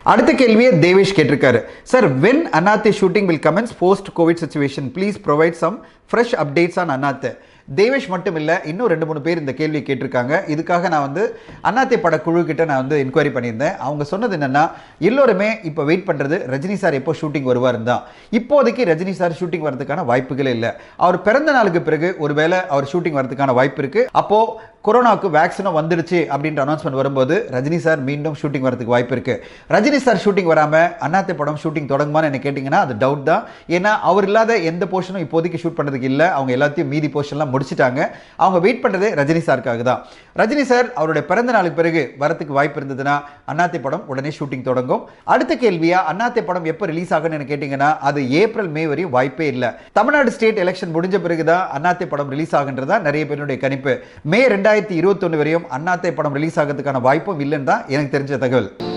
அடுத்த கேள்வியை தேவேஷ் கேட்டிருக்காரு sir when Annaatthe shooting will commence post covid situation please provide some fresh updates on Annaatthe Devesh மட்டும் இல்லை இன்னும் ரெண்டு மூணு பேர் இந்த கேள்வியை கேட்டிருக்காங்க இதுக்காக நான் வந்து அண்ணாத்தே பட குழு கிட்ட நான் வந்து என்கொயரி பண்ணியிருந்தேன் அவங்க சொன்னது என்னன்னா எல்லோருமே இப்போ வெயிட் பண்ணுறது ரஜினி சார் எப்போ ஷூட்டிங் வருவாருன்னு தான் இப்போதைக்கு ரஜினி சார் ஷூட்டிங் வரதுக்கான வாய்ப்புகளே இல்லை அவர் பிறந்த நாளுக்கு பிறகு ஒருவேளை அவர் ஷூட்டிங் வரதுக்கான வாய்ப்பு இருக்கு அப்போ கொரோனாவுக்கு வேக்சினும் வந்துடுச்சு அப்படின்ற அனௌன்ஸ்மெண்ட் வரும்போது ரஜினி சார் மீண்டும் ஷூட்டிங் வரதுக்கு வாய்ப்பு இருக்கு ரஜினி சார் ஷூட்டிங் வராம அண்ணாத்தை படம் ஷூட்டிங் தொடங்குமான்னு என்ன கேட்டிங்கன்னா அது டவுட் தான் ஏன்னா அவர் இல்லாத எந்த போர்ஷனும் இப்போதைக்கு ஷூட் பண்ணுறதுக்கு இல்லை அவங்க எல்லாத்தையும் மீதி போர்ஷன்லாம் முடிச்சிட்டாங்க அவங்க வெயிட் பண்ணுறதே ரஜினி சாருக்காக தான் ரஜினி சார் அவருடைய பிறந்த நாளுக்கு பிறகு வரத்துக்கு வாய்ப்பு இருந்ததுன்னா அண்ணாத்தை படம் உடனே ஷூட்டிங் தொடங்கும் அடுத்த கேள்வியா அண்ணாத்தை படம் எப்போ ரிலீஸ் ஆகும்னு எனக்கு கேட்டிங்கன்னா அது ஏப்ரல் மே வரையும் வாய்ப்பே இல்லை தமிழ்நாடு ஸ்டேட் எலெக்ஷன் முடிஞ்ச பிறகு தான் அண்ணாத்தை படம் ரிலீஸ் ஆகுன்றதா நிறைய பேருடைய கணிப்பு மே ரெண்டாயிரத்தி இருபத்தொன்று வரையும் அண்ணாத்தை படம் ரிலீஸ் ஆகிறதுக்கான வாய்ப்பும் இல்லைன்னு தான் எனக்கு தெரிஞ்ச தகவல்